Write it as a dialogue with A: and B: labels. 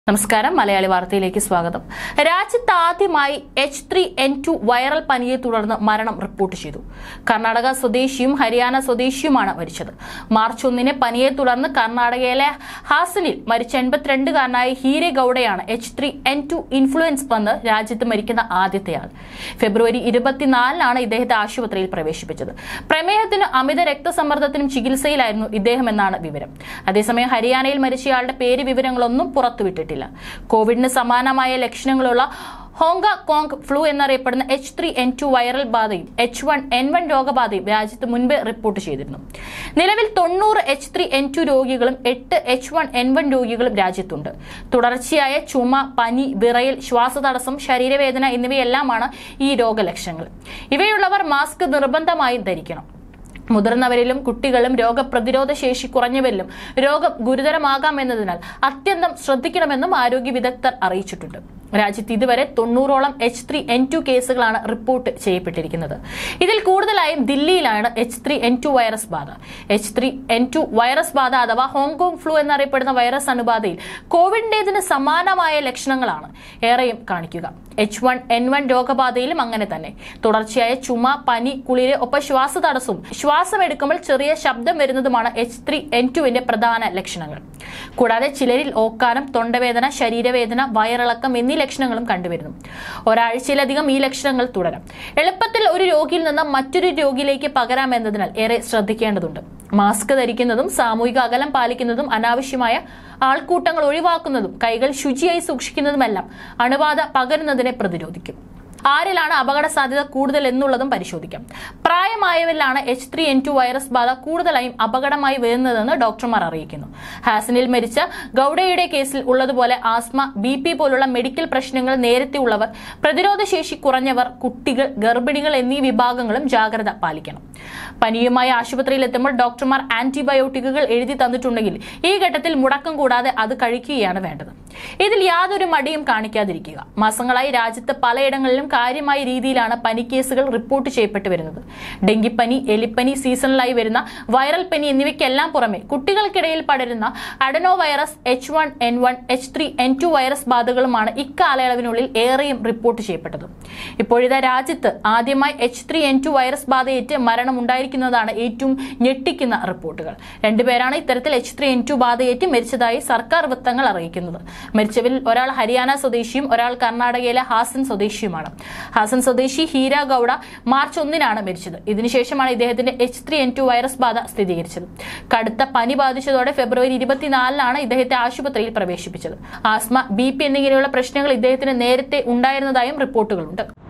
A: നമസ്കാരം മലയാളി വാർത്തയിലേക്ക് സ്വാഗതം രാജ്യത്ത് ആദ്യമായി H three N two viral പനിയെ തുടർന്ന് മരണം റിപ്പോർട്ട് ചെയ്തു കർണാടക സ്വദേശിയും ഹരിയാന സ്വദേശിയുമാണ് മരിച്ചത് മാർച്ച് ഒന്നിന് പനിയെ തുടർന്ന് കർണാടകയിലെ ഹാസനിൽ മരിച്ച എൺപത്തിരണ്ടുകാരനായ ഹീരെ ഗൌഡയാണ് H three N two influenza വന്ന് രാജ്യത്ത് മരിക്കുന്ന ആദ്യത്തെയാൾ ഫെബ്രുവരി ഇരുപത്തിനാലിനാണ് ഇദ്ദേഹത്തെ ആശുപത്രിയിൽ പ്രവേശിപ്പിച്ചത് പ്രമേഹത്തിനും അമിത രക്തസമ്മർദ്ദത്തിനും ചികിത്സയിലായിരുന്നു ഇദ്ദേഹം എന്നാണ് വിവരം അതേസമയം ഹരിയാനയിൽ മരിച്ചയാളുടെ പേര് വിവരങ്ങളൊന്നും പുറത്തുവിട്ടിട്ടില്ല കോവിഡിന് സമാനമായ ലക്ഷണങ്ങളുള്ള ഹോങ്ക കോങ് ഫ്ലൂ എന്നറിയപ്പെടുന്ന H three N two viral ബാധയും എച്ച് വൺ എൻ വൺ രോഗബാധയും രാജ്യത്ത് മുൻപ് റിപ്പോർട്ട് ചെയ്തിരുന്നു നിലവിൽ തൊണ്ണൂറ് എച്ച് ത്രീ എൻ ടു രോഗികളും എട്ട് എച്ച് വൺ എൻ വൺ രോഗികളും രാജ്യത്തുണ്ട് തുടർച്ചയായ ചുമ പനി വിറയൽ ശ്വാസതടസ്സം ശരീരവേദന എന്നിവയെല്ലാമാണ് ഈ രോഗലക്ഷണങ്ങൾ ഇവയുള്ളവർ മാസ്ക് നിർബന്ധമായും ധരിക്കണം മുതിർന്നവരിലും കുട്ടികളും രോഗപ്രതിരോധ ശേഷി കുറഞ്ഞവരിലും രോഗം ഗുരുതരമാകാമെന്നതിനാൽ അത്യന്തം ശ്രദ്ധിക്കണമെന്നും ആരോഗ്യ വിദഗ്ധർ അറിയിച്ചിട്ടുണ്ട് രാജ്യത്ത് ഇതുവരെ തൊണ്ണൂറോളം എച്ച് ത്രീ എൻ ടു കേസുകളാണ് റിപ്പോർട്ട് ചെയ്യപ്പെട്ടിരിക്കുന്നത് ഇതിൽ കൂടുതലായും ദില്ലിയിലാണ് H three N two virus ബാധ H three N two virus ബാധ അഥവാ ഹോങ്കോങ് ഫ്ലൂ എന്നറിയപ്പെടുന്ന വൈറസ് അണുബാധയിൽ കോവിഡിന്റേതിന് സമാനമായ ലക്ഷണങ്ങളാണ് ഏറെയും കാണിക്കുക എച്ച് വൺ എൻ വൺ രോഗബാധയിലും അങ്ങനെ തന്നെ തുടർച്ചയായ ചുമ പനി കുളിര് ഒപ്പം ശ്വാസതടസ്സവും ശ്വാസമെടുക്കുമ്പോൾ ചെറിയ ശബ്ദം വരുന്നതുമാണ് എച്ച് ത്രീ എൻ ടുവിന്റെ പ്രധാന ലക്ഷണങ്ങൾ കൂടാതെ ചിലരിൽ ഓക്കാനം തൊണ്ടവേദന ശരീരവേദന വയറിളക്കം എന്നീ ലക്ഷണങ്ങളും കണ്ടുവരുന്നു ഒരാഴ്ചയിലധികം ഈ ലക്ഷണങ്ങൾ തുടരാം എളുപ്പത്തിൽ ഒരു രോഗിയിൽ നിന്ന് മറ്റൊരു രോഗിയിലേക്ക് പകരാമെന്നതിനാൽ ഏറെ ശ്രദ്ധിക്കേണ്ടതുണ്ട് മാസ്ക് ധരിക്കുന്നതും സാമൂഹിക അകലം പാലിക്കുന്നതും അനാവശ്യമായ ആൾക്കൂട്ടങ്ങൾ ഒഴിവാക്കുന്നതും കൈകൾ ശുചിയായി സൂക്ഷിക്കുന്നതുമെല്ലാം അണുബാധ പകരുന്നതിനെ പ്രതിരോധിക്കും ആരിലാണ് അപകട സാധ്യത കൂടുതൽ എന്നുള്ളതും പരിശോധിക്കാം പ്രായമായവരിലാണ് H three N two virus ബാധ കൂടുതലായും അപകടമായി വരുന്നതെന്ന് ഡോക്ടർമാർ അറിയിക്കുന്നു ഹാസനിൽ മരിച്ച ഗൌഡയുടെ കേസിൽ ഉള്ളതുപോലെ ആസ്മ ബി പി പോലുള്ള മെഡിക്കൽ പ്രശ്നങ്ങൾ നേരത്തെ ഉള്ളവർ പ്രതിരോധ ശേഷി കുറഞ്ഞവർ കുട്ടികൾ ഗർഭിണികൾ എന്നീ വിഭാഗങ്ങളും ജാഗ്രത പാലിക്കണം പനിയുമായി ആശുപത്രിയിൽ എത്തുമ്പോൾ ഡോക്ടർമാർ ആന്റിബയോട്ടിക്കുകൾ എഴുതി തന്നിട്ടുണ്ടെങ്കിൽ ഈ ഘട്ടത്തിൽ മുടക്കം കൂടാതെ അത് കഴിക്കുകയാണ് വേണ്ടത് ഇതിൽ യാതൊരു മടിയും കാണിക്കാതിരിക്കുക മാസങ്ങളായി രാജ്യത്ത് പലയിടങ്ങളിലും കാര്യമായ രീതിയിലാണ് പനി കേസുകൾ റിപ്പോർട്ട് ചെയ്യപ്പെട്ടു വരുന്നത് ഡെങ്കിപ്പനി എലിപ്പനി സീസണിലായി വരുന്ന വൈറൽ പനി എന്നിവയ്ക്കെല്ലാം പുറമെ കുട്ടികൾക്കിടയിൽ പടരുന്ന adenovirus H one N one H three N two virus ബാധകളുമാണ് ഇക്കാലയളവിനുള്ളിൽ ഏറെയും റിപ്പോർട്ട് ചെയ്യപ്പെട്ടത് ഇപ്പോഴിതാ രാജ്യത്ത് ആദ്യമായി H three N two virus ബാധയേറ്റ് മരണമുണ്ടായിരിക്കുന്നതാണ് ഏറ്റവും ഞെട്ടിക്കുന്ന റിപ്പോർട്ടുകൾ രണ്ടുപേരാണ് ഇത്തരത്തിൽ എച്ച് ത്രീ എൻ ടു ബാധയേറ്റ് മരിച്ചതായി സർക്കാർ വൃത്തങ്ങൾ അറിയിക്കുന്നത് മരിച്ചവരിൽ ഒരാൾ ഹരിയാന സ്വദേശിയും ഒരാൾ കർണാടകയിലെ ഹാസൻ സ്വദേശിയുമാണ് ഹാസൻ സ്വദേശി ഹീര ഗൌഡ മാർച്ച് ഒന്നിനാണ് മരിച്ചത് ഇതിനുശേഷമാണ് ഇദ്ദേഹത്തിന്റെ H three N two virus ബാധ സ്ഥിരീകരിച്ചത് കടുത്ത പനി ബാധിച്ചതോടെ ഫെബ്രുവരി ഇരുപത്തിനാലിനാണ് ഇദ്ദേഹത്തെ ആശുപത്രിയിൽ പ്രവേശിപ്പിച്ചത് ആസ്മ ബി പി എന്നിങ്ങനെയുള്ള പ്രശ്നങ്ങൾ ഇദ്ദേഹത്തിന് നേരത്തെ ഉണ്ടായിരുന്നതായും റിപ്പോർട്ടുകളുണ്ട്